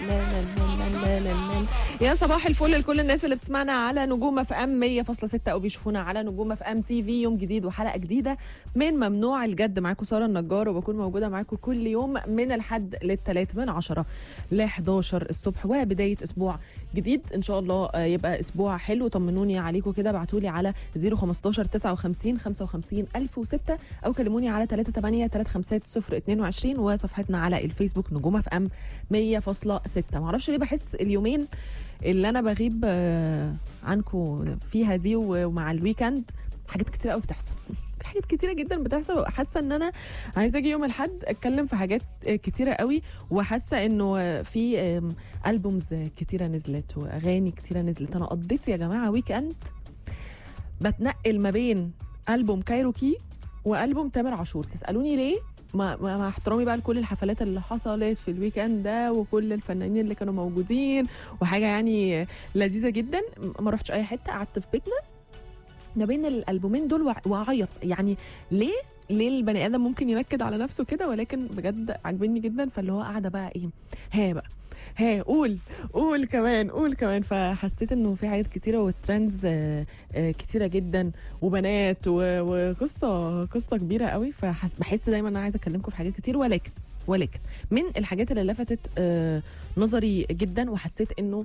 لا لا لا لا لا لا لا. يا صباح الفل لكل الناس اللي بتسمعنا على نجوم اف ام 100.6 او بيشوفونا على نجوم اف ام تي في يوم جديد وحلقه جديده من ممنوع الجد معاكم ساره النجار وبكون موجوده معاكم كل يوم من الحد للثلاث من 10 ل 11 الصبح وبدايه اسبوع جديد ان شاء الله آه، يبقى اسبوع حلو طمنوني عليكم كده ابعتوا لي على 015 59 55 1006 او كلموني على 38 350 022 وصفحتنا على الفيسبوك نجوم اف ام 100.6 معرفش ليه بحس اليومين اللي انا بغيب آه، عنكم فيها دي و- ومع الويكند حاجات كتير قوي بتحصل في حاجات كتيره جدا بتحصل ببقى حاسه ان انا عايزه اجي يوم الاحد اتكلم في حاجات آه، كتيره قوي وحاسه انه آه، في آم، البومز كتيره نزلت واغاني كتيره نزلت انا قضيت يا جماعه ويك اند بتنقل ما بين البوم كايروكي والبوم تامر عاشور تسالوني ليه مع, مع مع احترامي بقى لكل الحفلات اللي حصلت في الويك اند ده وكل الفنانين اللي كانوا موجودين وحاجه يعني لذيذه جدا ما رحتش اي حته قعدت في بيتنا ما بين الالبومين دول وع- واعيط يعني ليه ليه البني ادم ممكن ينكد على نفسه كده ولكن بجد عاجبني جدا فاللي هو قاعده بقى ايه ها بقى ها قول قول كمان قول كمان فحسيت انه في حاجات كتيره والترندز آه، آه، كتيره جدا وبنات و- وقصه قصه كبيره قوي فبحس دايما ان انا عايزه اكلمكم في حاجات كتير ولكن ولكن من الحاجات اللي لفتت آه، نظري جدا وحسيت انه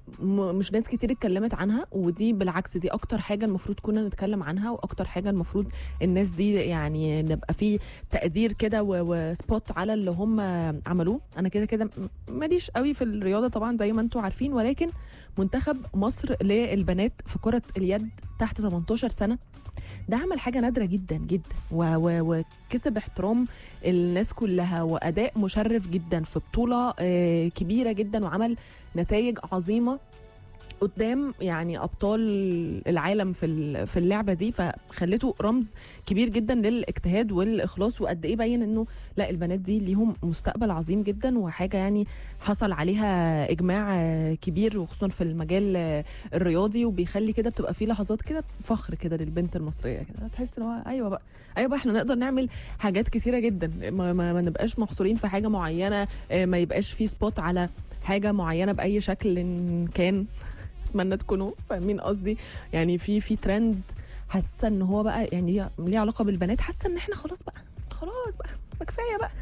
م- مش ناس كتير اتكلمت عنها ودي بالعكس دي اكتر حاجه المفروض كنا نتكلم عنها واكتر حاجه المفروض الناس دي يعني نبقى في تقدير كده و- وسبوت على اللي هم عملوه انا كده كده م- ماليش قوي في الرياضه طبعا زي ما انتم عارفين ولكن منتخب مصر للبنات في كره اليد تحت 18 سنه ده عمل حاجه نادره جدا جدا و- و- وكسب احترام الناس كلها واداء مشرف جدا في بطوله آه، كبيره جدا وعمل نتائج عظيمه قدام يعني ابطال العالم في ال- في اللعبه دي فخلته رمز كبير جدا للاجتهاد والاخلاص وقد ايه باين انه لا البنات دي ليهم مستقبل عظيم جدا وحاجه يعني حصل عليها اجماع آه، كبير وخصوصا في المجال آه، الرياضي وبيخلي كده بتبقى في لحظات كده فخر كده للبنت المصريه كده تحس ان هو ايوه بقى ايوه بقى احنا نقدر نعمل حاجات كتيره جدا ما, ما, ما نبقاش محصورين في حاجه معينه آه، ما يبقاش في سبوت على حاجه معينه باي شكل إن كان اتمنى تكونوا فاهمين قصدي يعني في في ترند حاسه ان هو بقى يعني ليه- ليه علاقه بالبنات حاسه ان احنا خلاص بقى خلاص بقى ما كفايه بقى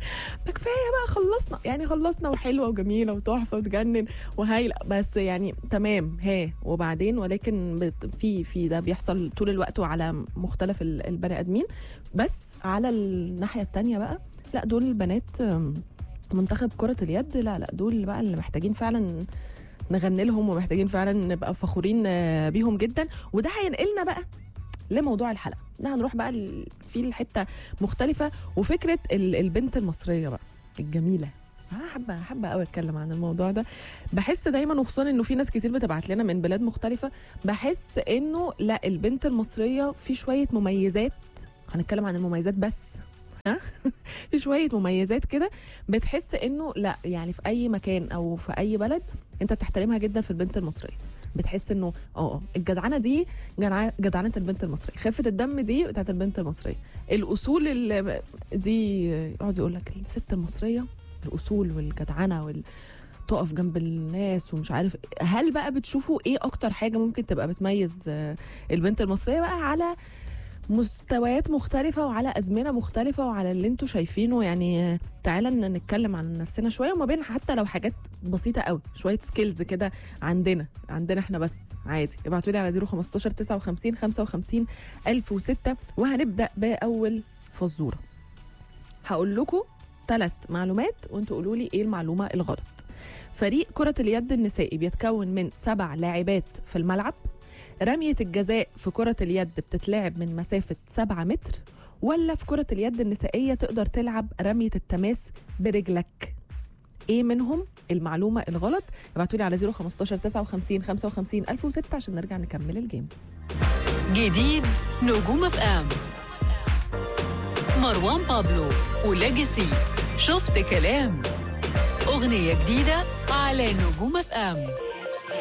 ما كفايه بقى خلصنا يعني خلصنا وحلوه وجميله وتحفه وتجنن وهايله بس يعني تمام ها وبعدين ولكن بت- في في ده بيحصل طول الوقت وعلى مختلف ال- البني ادمين بس على الناحيه التانية بقى لا دول البنات أم، منتخب كرة اليد لا لا دول بقى اللي محتاجين فعلا نغني لهم ومحتاجين فعلا نبقى فخورين آه، بيهم جدا وده هينقلنا بقى لموضوع الحلقه ده هنروح بقى ال- في الحته مختلفه وفكره ال- البنت المصريه بقى الجميله انا حابه حابه قوي اتكلم عن الموضوع ده بحس دايما وخصوصا انه في ناس كتير بتبعت لنا من بلاد مختلفه بحس انه لا البنت المصريه في شويه مميزات هنتكلم عن المميزات بس ها في شويه مميزات كده بتحس انه لا يعني في اي مكان او في اي بلد انت بتحترمها جدا في البنت المصريه بتحس انه اه الجدعنه دي جدع- جدعنه البنت المصريه خفه الدم دي بتاعت البنت المصريه الاصول اللي دي يقعد يقول لك الست المصريه الاصول والجدعنه وال تقف جنب الناس ومش عارف هل بقى بتشوفوا ايه اكتر حاجه ممكن تبقى بتميز آه، البنت المصريه بقى على مستويات مختلفة وعلى أزمنة مختلفة وعلى اللي انتوا شايفينه يعني آه، تعالى ن- نتكلم عن نفسنا شوية وما بين حتى لو حاجات بسيطة قوي شوية سكيلز كده عندنا عندنا احنا بس عادي ابعتوا لي على 015 59 55 1006 وهنبدأ بأول فزورة هقول لكم ثلاث معلومات وانتوا قولوا لي ايه المعلومة الغلط فريق كرة اليد النسائي بيتكون من سبع لاعبات في الملعب رمية الجزاء في كرة اليد بتتلعب من مسافة 7 متر ولا في كرة اليد النسائية تقدر تلعب رمية التماس برجلك ايه منهم المعلومة الغلط ابعتوا لي على 015 59 55 1006 عشان نرجع نكمل الجيم جديد نجوم اف ام مروان بابلو وليجاسي شفت كلام أغنية جديدة على نجوم اف ام